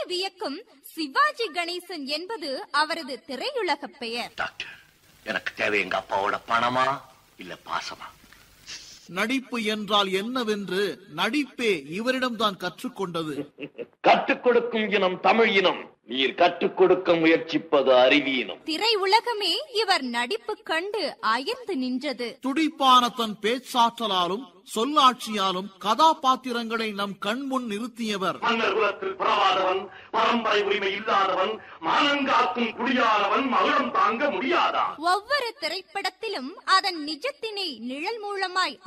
வியக்கும் சிவாஜி கணேசன் என்பது அவரது திரையுலக பெயர் டாக்டர் எனக்கு தேவை எங்க அப்பாவோட பணமா இல்ல பாசமா நடிப்பு என்றால் என்னவென்று நடிப்பே இவரிடம்தான் கற்றுக்கொண்டது கற்றுக் கொடுக்கும் இனம் தமிழ் இனம் நீர் கற்றுக் கொடுக்க முயற்சிப்பது அறிவியினம் திரையுலகமே இவர் நடிப்பு கண்டு அயர்ந்து நின்றது துடிப்பான தன் பேச்சாற்றலாலும் சொல்லாட்சியாலும் கதாபாத்திரங்களை நம் கண்முன் நிறுத்தியவர் மன்னர் குலத்தில் பிறவாதவன் பரம்பரை உரிமை இல்லாதவன் மானங்காக்கும் குடியானவன் மகுடம் தாங்க முடியாதா ஒவ்வொரு திரைப்படத்திலும் அதன் நிஜத்தினை நிழல் மூலமாய்